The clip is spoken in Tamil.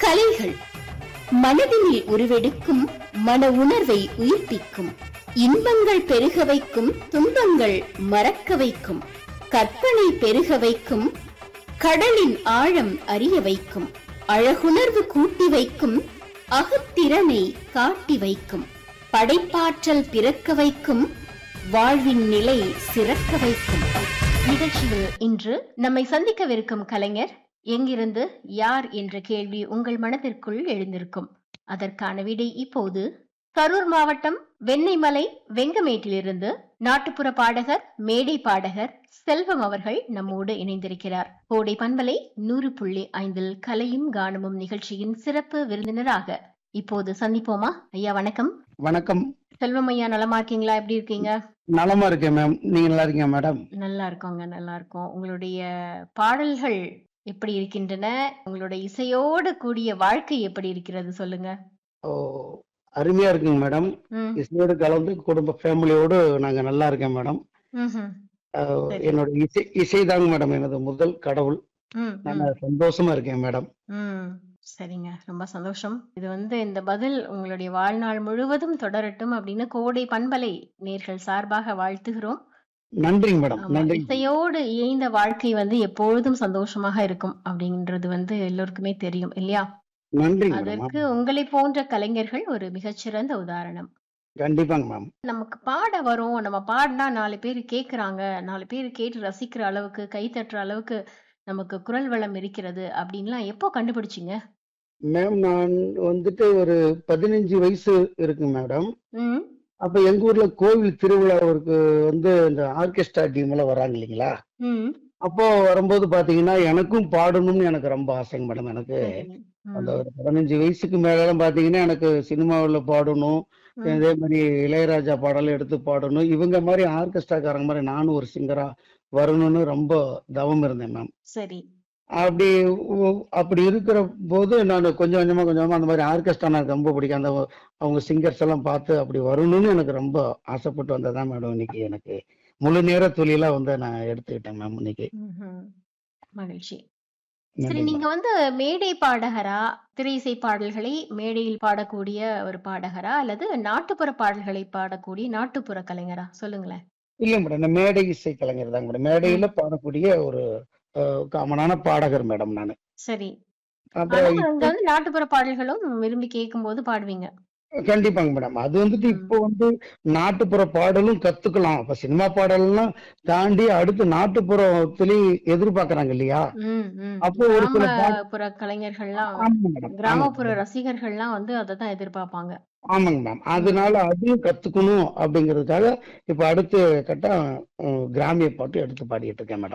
கலைகள் மனதில் உருவெடுக்கும் மன உணர்வை உயிர்ப்பிக்கும் இன்பங்கள் பெருக வைக்கும் துன்பங்கள் மறக்க வைக்கும் கற்பனை பெருக வைக்கும் கடலின் ஆழம் அறிய வைக்கும் அழகுணர்வு கூட்டி வைக்கும் அகத்திறனை காட்டி வைக்கும் படைப்பாற்றல் பிறக்க வைக்கும் வாழ்வின் நிலை சிறக்க வைக்கும் நிகழ்ச்சியில் இன்று நம்மை சந்திக்கவிருக்கும் கலைஞர் எங்கிருந்து யார் என்ற கேள்வி உங்கள் மனதிற்குள் எழுந்திருக்கும் அதற்கான விடை இப்போது கரூர் மாவட்டம் வெண்ணெய்மலை வெங்கமேட்டிலிருந்து நாட்டுப்புற பாடகர் மேடை பாடகர் செல்வம் அவர்கள் நம்மோடு இணைந்திருக்கிறார் கோடை பண்பலை நூறு புள்ளி ஐந்தில் கலையும் கானமும் நிகழ்ச்சியின் சிறப்பு விருந்தினராக இப்போது சந்திப்போமா ஐயா வணக்கம் வணக்கம் செல்வம் ஐயா நலமா இருக்கீங்களா எப்படி இருக்கீங்க நலமா இருக்கேன் மேம் நீங்க நல்லா இருக்கீங்க மேடம் நல்லா இருக்கோங்க நல்லா இருக்கோம் உங்களுடைய பாடல்கள் எப்படி இருக்கின்றன உங்களுடைய இசையோடு கூடிய வாழ்க்கை எப்படி இருக்கிறது சொல்லுங்க ஓ அருமையா இருக்குங்க மேடம் ம், இசையோடு கலந்து குடும்ப ஃபேமிலியோடு நாங்க நல்லா இருக்கேன் மேடம் ம்ஹும். அஹ், சரி. என்னோட இசை இசைதாங்க மேடம் எனது முதல் கடவுள் ம், நான் ம், சந்தோஷமா இருக்கேன் மேடம் ம். சரிங்க ரொம்ப சந்தோஷம் இது வந்து இந்த பதில் உங்களுடைய வாழ்நாள் முழுவதும் தொடரட்டும் அப்படின்னு கோடை பண்பலை நேர்கள் சார்பாக வாழ்த்துகிறோம் நன்றிங்க மேடம் ஆமா, நன்றி இசையோடு இயைந்த வாழ்க்கை வந்து எப்பொழுதும் சந்தோஷமாக இருக்கும் அப்படின்றது வந்து எல்லோருக்குமே தெரியும் இல்லையா நன்றிங்க மேடம் அதற்கு உங்களை போன்ற கலைஞர்கள் ஒரு மிகச்சிறந்த உதாரணம் கண்டிப்பாங்க மேம் நமக்கு பாட வரும் நம்ம பாடினா நாலு பேர் கேக்குறாங்க நாலு பேர் கேட்டு ரசிக்கிற அளவுக்கு கை தட்டுற அளவுக்கு நமக்கு குரல் வளம் இருக்கிறது அப்படின்லாம் எப்போ கண்டுபிடிச்சீங்க மேம் நான் வந்துட்டு ஒரு பதினஞ்சு வயசு இருக்கு மேடம் ம் அப்ப எங்க ஊர்ல கோவில் திருவிழாவிற்கு வந்து இந்த ஆர்கெஸ்ட்ரா டீம் எல்லாம் வராங்க இல்லைங்களா ம் அப்போ வரும்போது பாத்தீங்கன்னா எனக்கும் பாடணும்னு எனக்கு ரொம்ப ஆசைங்க மேடம் எனக்கு சரி. ம், அந்த ஒரு பதினஞ்சு வயசுக்கு மேலாம் பாத்தீங்கன்னா எனக்கு சினிமாவுல பாடணும் ம், இதே மாதிரி இளையராஜா பாடல் எடுத்து பாடணும் இவங்க மாதிரி ஆர்கெஸ்ட்ராக்காரங்க மாதிரி நானும் ஒரு சிங்கரா வரணும்னு ரொம்ப தவம் இருந்தேன் மேம் சரி அப்படி உ- அப்படி இருக்கிற போது நான் கொஞ்சம் கொஞ்சமா கொஞ்சம் கொஞ்சமா அந்த மாதிரி ஆர்கெஸ்ட்ரா எனக்கு ரொம்ப பிடிக்கும் அந்த அவங்க சிங்கர்ஸ் எல்லாம் பார்த்து அப்படி வரணும்னு எனக்கு ரொம்ப ஆசைப்பட்டு வந்ததான் மேடம் இன்னைக்கு எனக்கு முழு நேர தொழிலா வந்து நான் எடுத்துக்கிட்டேன் மேம் இன்னைக்கு ம்ஹும். மகிழ்ச்சி நன்றி சரி மேம். நீங்க வந்து மேடை பாடகரா திரை இசை பாடல்களை மேடையில் பாடக்கூடிய ஒரு பாடகரா அல்லது நாட்டுப்புற பாடல்களை பாடக்கூடிய நாட்டுப்புற கலைஞரா சொல்லுங்களேன் இல்ல மேடம் நான் மேடை இசை கலைஞர் தாங்க மேடம் மேடையில பாடக்கூடிய ஒரு அஹ், காமனான பாடகர் மேடம் நான் சரி அப்புறம் ஆனா அங்க வந்து நாட்டுப்புற பாடல்களும் விரும்பி கேட்கும்போது பாடுவீங்க கண்டிப்பாங்க மேடம் அது வந்துட்டு ம். இப்போ வந்து நாட்டுப்புற பாடலும் கத்துக்கலாம் அப்ப சினிமா பாடல்லாம் தாண்டி அடுத்து நாட்டுப்புறத்திலையும் எதிர்பார்க்கறாங்க இல்லையா ம், ம். அப்போ ஒரு சில பாட- கிராமப்புற கலைஞர்கள்லாம் ஆமாங்க மேடம் ஆமாங்க கிராமப்புற மேடம். ரசிகர்கள்லாம் வந்து அதை தான் எதிர்பார்ப்பாங்க ஆமாங்க மேம் அதனால அதையும் கத்துக்கணும் அப்படிங்கிறதுக்காக இப்ப அடுத்து கட்டம் அஹ், கிராமிய பாட்டு எடுத்து பாடிட்டு இருக்கேன் மேடம்